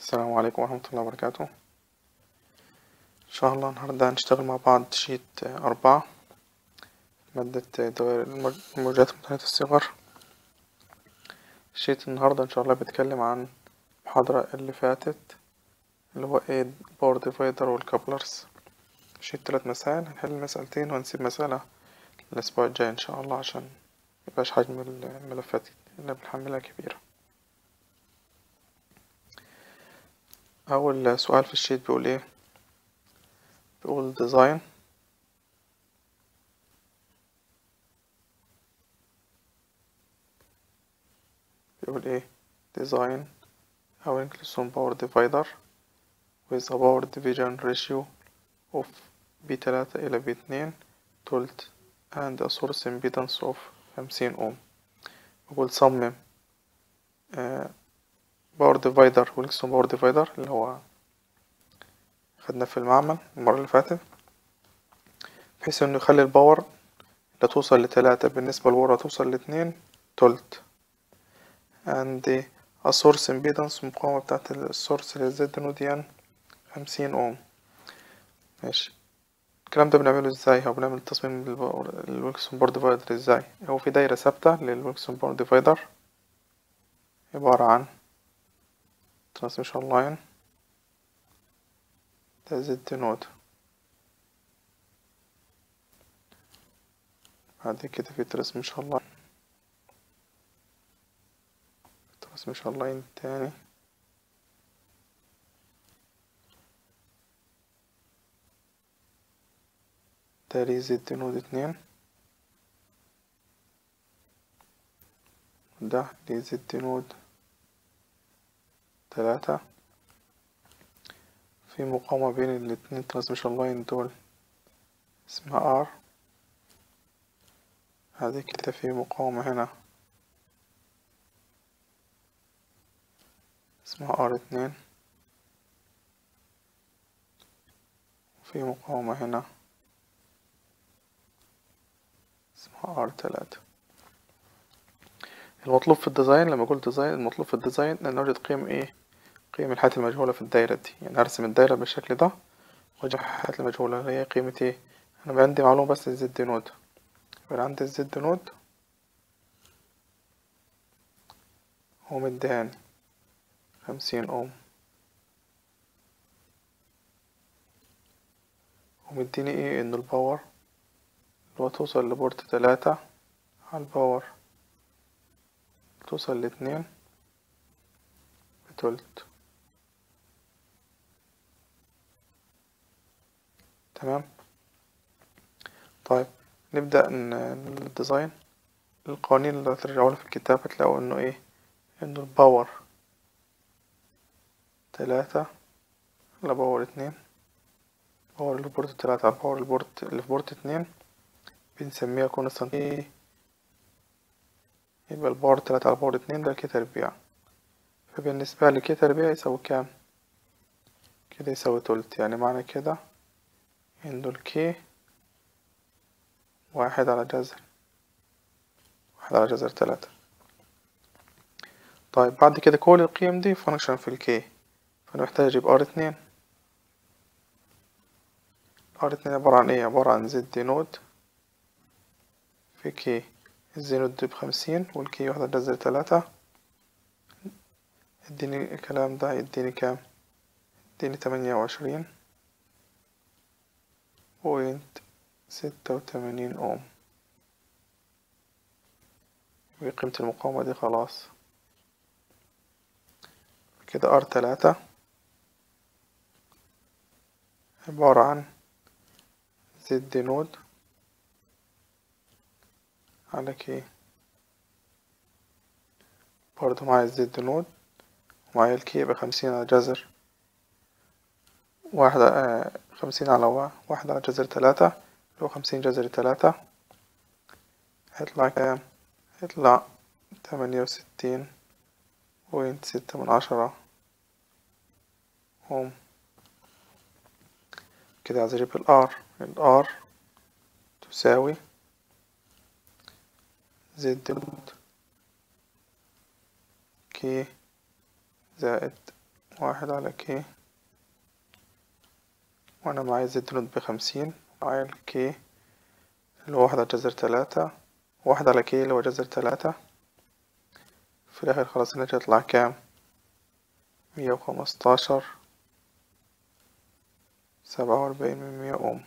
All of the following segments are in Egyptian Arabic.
السلام عليكم ورحمة الله وبركاته إن شاء الله النهاردة هنشتغل مع بعض شيت أربعة مادة دوائر الموجات متناهية الصغر شيت النهاردة إن شاء الله بيتكلم عن المحاضرة اللي فاتت اللي هو ايه باور ديفايدر والكابلرز شيت تلات مسائل هنحل مسألتين وهنسيب مسألة الأسبوع الجاي إن شاء الله عشان ميبقاش حجم الملفات اللي بنحملها كبيرة أول سؤال في الشيت بيقول ايه بيقول design بيقول ايه design أو inclusion power divider with a power division ratio of B تلاتة إلى B اتنين تلت and a source impedance of خمسين أوم بقول صمم باور ديفايدر ويلكسون باور ديفايدر اللي هو خدناه في المعمل المرة اللي فاتت بحيث انه يخلي الباور اللي توصل لتلاتة بالنسبة لورا توصل لاتنين تلت and a source impedance المقاومة بتاعت السورس اللي زد نوديان خمسين اوم ماشي الكلام ده بنعمله ازاي او بنعمل تصميم الويلكسون باور ديفايدر ازاي هو في دايرة ثابتة للويلكسون باور ديفايدر عبارة عن ترانسميشن لاين ده زد نود بعد كده في ترانسميشن لاين ترانسميشن لاين تاني تالي زد نود اتنين ده دي زد نود تلاتة في مقاومة بين الاتنين ترانسميشن لاين دول اسمها ار بعد كده في مقاومة هنا اسمها ار اتنين وفي مقاومة هنا اسمها ار تلاتة المطلوب في الديزاين لما قلت ديزاين المطلوب في الديزاين ان نوجد قيم ايه قيم الحالات المجهولة في الدايرة دي يعني ارسم الدايرة بالشكل ده واجيب الحالات المجهولة اللي هي قيمة ايه انا عندي معلومة بس الزد نود يبقى عندي الزد نود هو مديهاني خمسين اوم ومديني ايه ان الباور اللي هو توصل لبورت تلاتة على الباور توصل لاتنين بتلت تمام طيب نبدأ الديزاين القوانين اللي هترجعوا في الكتاب هتلاقوا انه ايه انه الباور تلاتة على باور اتنين باور اللي في بورت تلاتة على باور البورت اللي في بورت اتنين بنسميها كونستانت ايه يبقى الباور تلاتة على باور اتنين ده كي تربيع فبالنسبة لي كي تربيع يساوي كام كده يساوي تلت يعني معنى كده إنه الكي واحد على جذر واحد على جذر تلاتة طيب بعد كده كل القيم دي فانكشن في الكي فأنا محتاج أجيب ار اتنين ار اتنين عبارة عن ايه عبارة عن زد نود في كي الزينود دي بخمسين والكي واحد على جذر تلاتة اديني الكلام ده يديني كام يديني تمانية وعشرين بوينت ستة وتمانين اوم وقيمة المقاومة دي خلاص كده ار تلاتة عبارة عن زد نود على كي برضه معايا الزد نود ومعايا الكي يبقى خمسين على جذر واحد آه خمسين على واحد على جذر تلاتة اللي هو خمسين جذر تلاتة هيطلع كام هيطلع تمانية وستين بوينت ستة من عشرة اوم كده عايز اجيب الار الار تساوي زد كي زائد واحد على كي وانا معايا زد نوت بخمسين معايا الكي اللي هو واحد على جذر تلاتة واحد على كي اللي هو جذر تلاتة في الاخر خلاص الناتج يطلع كام مية وخمستاشر سبعة وأربعين من مية أوم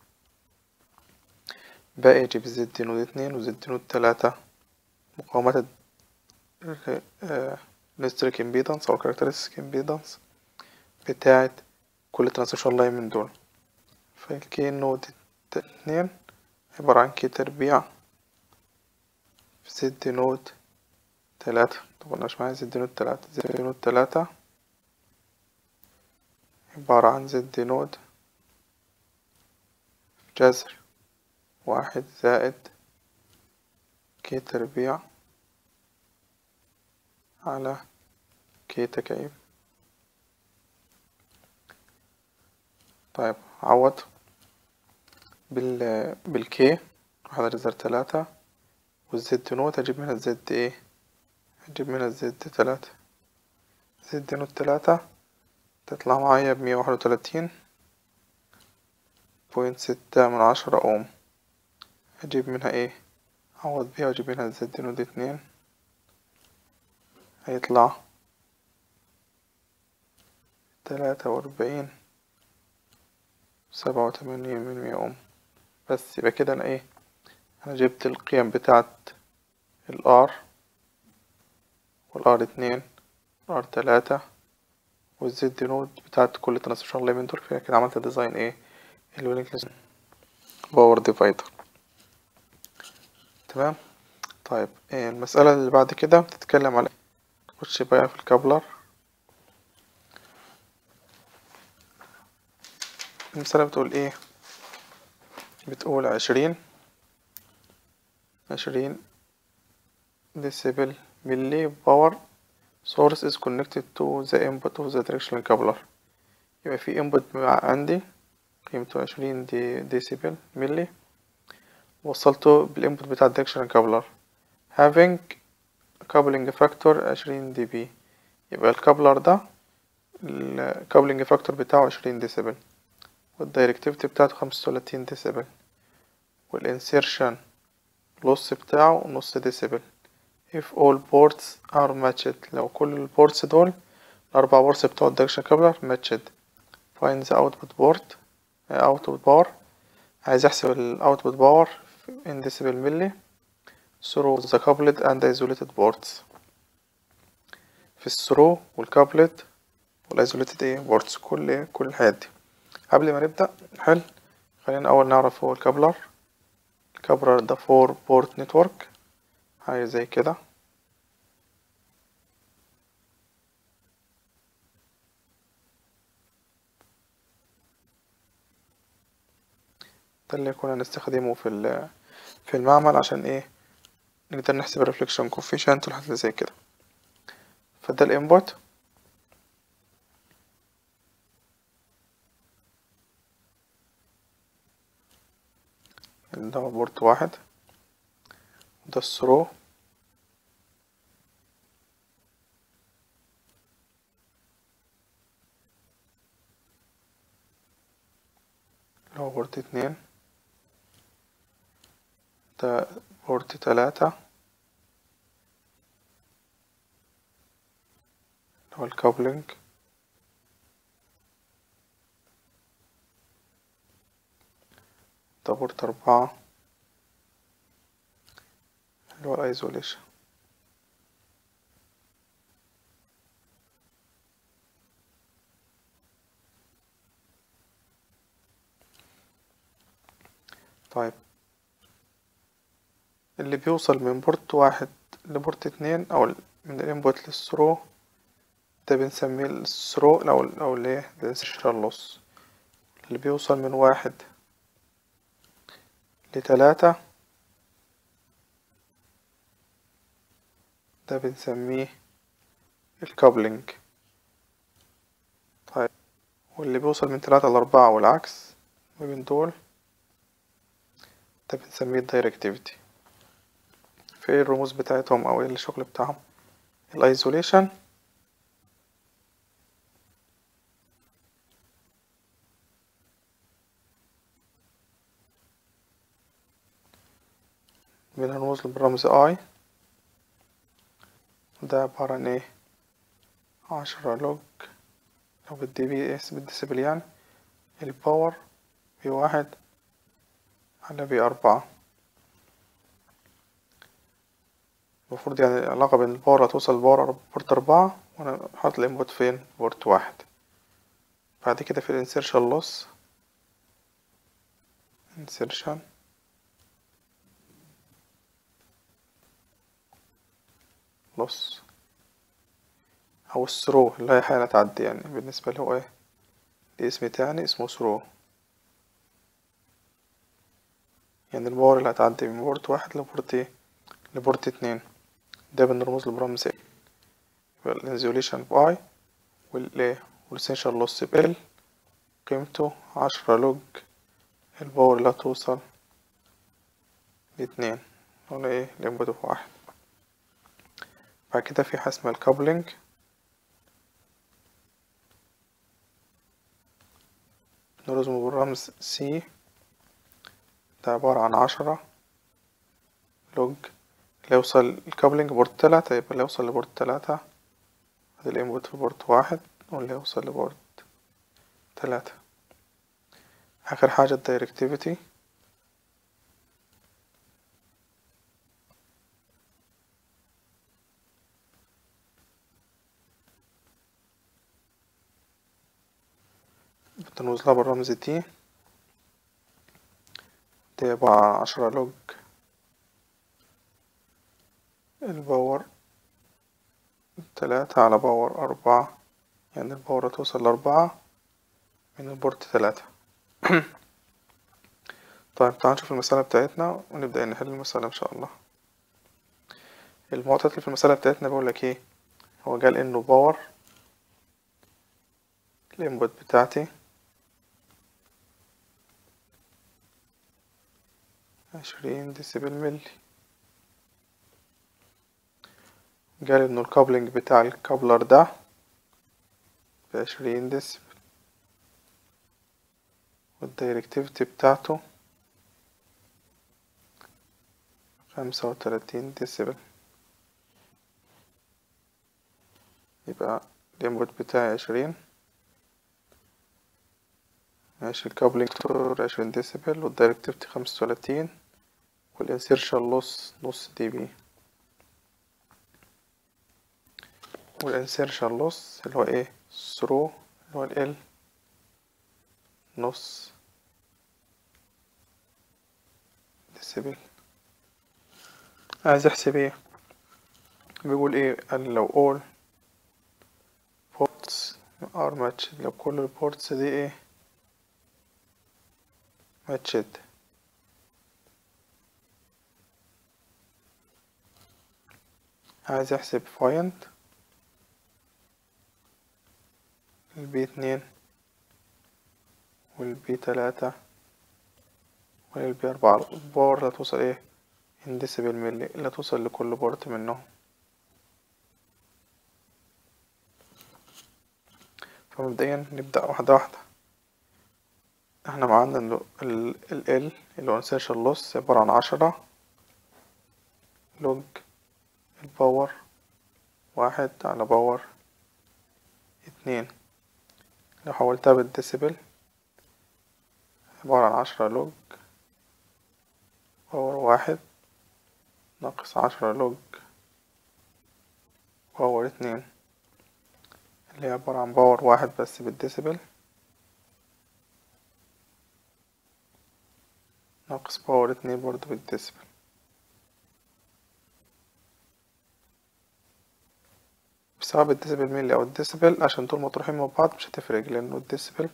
باقي يجيب زد نود اتنين وزد نود تلاتة مقاومات الستريك امبيدانس أو الكاركترستيك امبيدانس بتاعت كل ترانسميشن لاين من دول فالكي نود اتنين عبارة عن كي تربيع في زد نود تلاتة طبعا مش معايا زد نود تلاتة زد نود تلاتة عبارة عن زد نود جذر واحد زائد كي تربيع على كي تكعيب طيب عوض بال بالكي واحد على جذر تلاتة والزد نوت هجيب منها الزد ايه هجيب منها الزد تلاتة زد نوت تلاتة تطلع معايا بمية واحد وتلاتين بوينت ستة من عشرة اوم هجيب منها ايه اعوض بيها واجيب منها زد نود اتنين هيطلع تلاتة وأربعين سبعة وتمانين من مية أم بس يبقى كده أنا إيه أنا جبت القيم بتاعت الآر والآر اتنين والآر تلاتة والزد نود بتاعت كل ترانسميشن لاين من دول فيها كده عملت ديزاين إيه الويلنجلس باور ديفايدر تمام طيب إيه المسألة اللي بعد كده بتتكلم على نخش بقى في الكابلر المسألة بتقول ايه بتقول عشرين عشرين decibel milli power source is connected to the input of the directional coupler يبقى في input عندي قيمته عشرين دي ديسيبل ملي وصلته بالانبوت بتاع الدايركشنال كابلر having coupling factor عشرين دي بي يبقى الكابلر ده الكابلنج فاكتور بتاعه عشرين ديسيبل والدايركتيفيتي بتاعته خمسة وتلاتين ديسيبل والانسيرشن لوس بتاعه نص ديسيبل if all ports are matched لو كل البورتس دول الأربع بورتس بتوع الدايركشن كابلر matched find the output port output power عايز احسب الاوتبوت باور in decibel milli through the coupled and isolated ports في الثرو والكابلت والايزوليتد ايه بورتس كل كل الحاجات دي قبل ما نبدأ حل خلينا اول نعرف هو الكابلر الكابلر ده فور بورت نتورك حاجة زي كده ده اللي كنا نستخدمه في في المعمل عشان ايه نقدر نحسب الريفليكشن كوفيشنت والحاجات زي كده فده الانبوت ده هو بورت واحد ده الثرو اللي هو بورت اتنين ده بورت تلاتة اللي هو الكابلنج ده بورت أربعة اللي هو الايزوليشن طيب اللي بيوصل من بورت واحد لبورت اتنين او من الانبوت للثرو ده بنسميه الثرو او او الايه الانسيرشال لوس اللي بيوصل من واحد لتلاتة ده بنسميه الكابلنج طيب واللي بيوصل من تلاتة لأربعة والعكس ما بين دول ده بنسميه الدايركتيفيتي في ايه الرموز بتاعتهم او ايه الشغل بتاعهم الايزوليشن بنرمز له بالرمز اي ده عبارة عن ايه عشرة لوج لو بالدي بي اس بالديسيبل يعني الباور في واحد على في أربعة المفروض يعني العلاقة بين الباور هتوصل لباور بورت أربعة وأنا حاطط الإنبوت فين بورت واحد بعد كده في الانسيرشن لوس insertion loss أو الثرو اللي هي حالة تعدي يعني بالنسبة له ايه ليه اسم تاني اسمه ثرو يعني الباور اللي هتعدي من بورت واحد لبورت ايه لبورت اتنين ده بنرمز له برمز ايه يبقى الانزوليشن باي والايه والسنشال لوس بال قيمته عشرة لوج الباور اللي هتوصل لاتنين هنا ايه الانبوت بواحد بعد كده في حاجة اسمها الكابلينج نرسمه بالرمز سي ده عبارة عن عشرة لوج اللي يوصل الكابلينج بورت تلاتة يبقى اللي يوصل لبورت تلاتة ادي الانبوت في بورت واحد واللي يوصل لبورت تلاتة آخر حاجة الدايركتيفيتي بتنوز لها بالرمز تي دي عبارة عن عشرة لوج الباور تلاتة على باور أربعة يعني الباور توصل لأربعة من البورت تلاتة طيب تعال نشوف المسألة بتاعتنا ونبدأ نحل المسألة إن شاء الله المعطيات اللي في المسألة بتاعتنا بيقولك ايه هو قال انه باور الانبوت بتاعتي عشرين ديسيبل ملي قال انه الكابلنج بتاع الكابلر ده بعشرين ديسيبل والدايركتيفيتي بتاعته خمسة وتلاتين ديسيبل يبقى الانبوت بتاعي عشرين ماشي الكابلينج عشرين ديسيبل والدايركتيفيتي خمسة وتلاتين والانسيرشن لوس نص دي بي والانسيرشن لوس اللي هو ايه ثرو اللي هو ال نص ديسيبل عايز احسب ايه بيقول ايه قال لو all ports are matched لو كل البورتس دي ايه matched عايز احسب find البي اتنين والبي تلاتة والبي أربعة الباور اللي هتوصل ايه ان ديسيبل ملي اللي هتوصل لكل بورت منهم فمبدئيا نبدأ واحدة واحدة احنا معانا ال ال ال اللي هو insertion loss عبارة عن عشرة لوج الباور واحد على باور اتنين لو حولتها بالديسيبل عبارة عن عشرة لوج باور واحد ناقص عشرة لوج باور اتنين اللي هي عبارة عن باور واحد بس بالديسيبل ناقص باور اتنين برضه بالديسيبل بسبب الديسيبل ملي أو الديسيبل عشان دول مطروحين من بعض مش هتفرق لأنه الديسيبل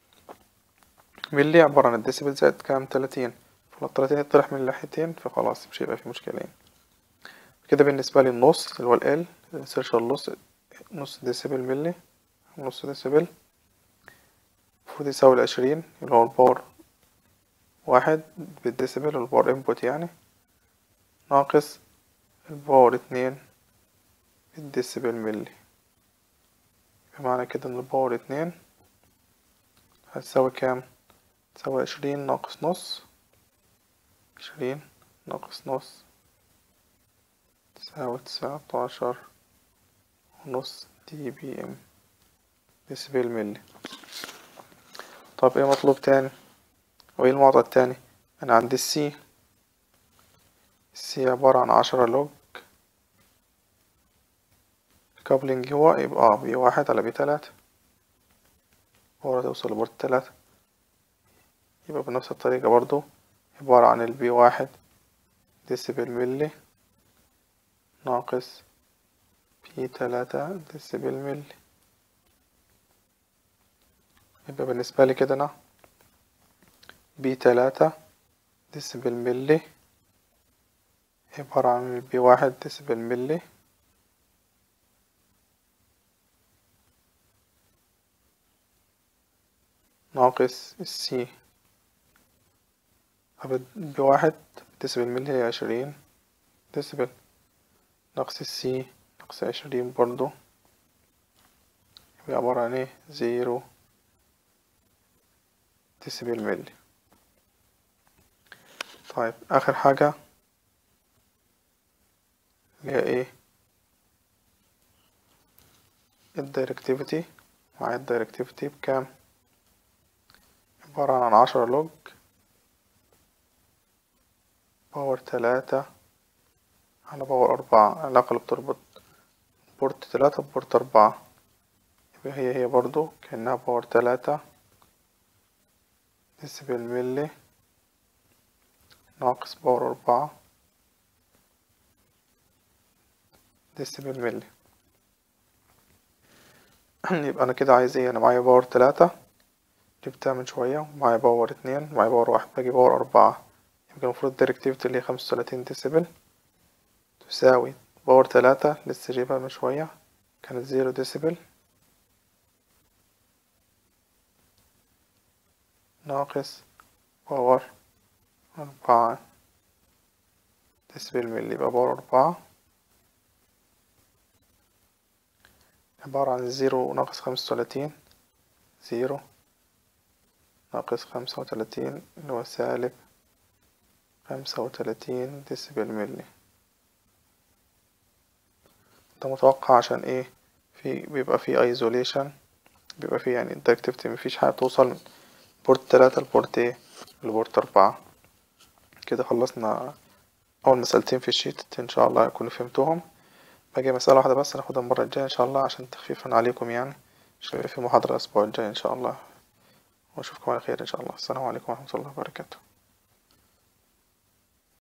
ملي عبارة عن الديسيبل زائد كام تلاتين فلو التلاتين يطرح من الناحيتين فخلاص مش هيبقى في مشكلة كده بالنسبة لي النص اللي هو ال الانسيرشن لوس نص ديسيبل ملي نص ديسيبل المفروض يساوي العشرين اللي هو الباور واحد بالديسيبل الباور انبوت يعني ناقص الباور اتنين بالديسيبل ملي بمعنى كده ان الباور اتنين هتساوي كام تساوي عشرين ناقص نص عشرين ناقص نص تساوي تسعتاشر ونص دي بي ام ديسبل ملي طب ايه مطلوب تاني وايه المعطى التاني انا عندي السي السي عبارة عن عشرة لوج كابلنج هو يبقى بي واحد على بي تلاتة باور توصل لبورت تلاتة يبقى بنفس الطريقة برضو عبارة عن البي واحد ديسبل ملي ناقص بي تلاتة ديسبل ملي يبقى بالنسبة لي كده أنا بي تلاتة ديسبل ملي عبارة عن البي واحد ديسبل ملي ناقص السي بي واحد ديسبل ملي هي عشرين ديسبل ناقص السي ناقص عشرين برضو يبقى عبارة عن ايه زيرو ديسبل ملي طيب آخر حاجة اللي هي ايه الدايركتيفيتي مع الدايركتيفيتي بكام عبارة عن عشرة لوج باور تلاتة على باور أربعة العلاقة اللي بتربط بورت تلاتة ببورت أربعة يبقى هي هي برضو كأنها باور تلاتة ديسبل ملي ناقص باور أربعة ديسبل ملي يبقى أنا كده عايز ايه أنا معايا باور تلاتة جبتها من شوية ومعايا باور اتنين ومعايا باور واحد باجي باور أربعة يبقى المفروض الديركتيفيتي اللي هي خمسة وتلاتين ديسبل تساوي باور تلاتة لسه جايبها من شوية كانت زيرو ديسبل ناقص باور أربعة ديسبل ملي يبقى باور أربعة عبارة عن زيرو ناقص خمسة وتلاتين زيرو ناقص خمسة وتلاتين اللي هو سالب خمسة وتلاتين ديسبل ملي ده متوقع عشان ايه في بيبقى في ايزوليشن بيبقى في يعني الدايركتيفيتي مفيش حاجة توصل من بورت تلاتة لبورت ايه لبورت أربعة كده خلصنا أول مسألتين في الشيت إن شاء الله يكونوا فهمتوهم باقي مسألة واحدة بس ناخدها المرة الجاية إن شاء الله عشان تخفيفا عليكم يعني عشان في محاضرة الأسبوع الجاي إن شاء الله وأشوفكم على خير إن شاء الله السلام عليكم ورحمة الله وبركاته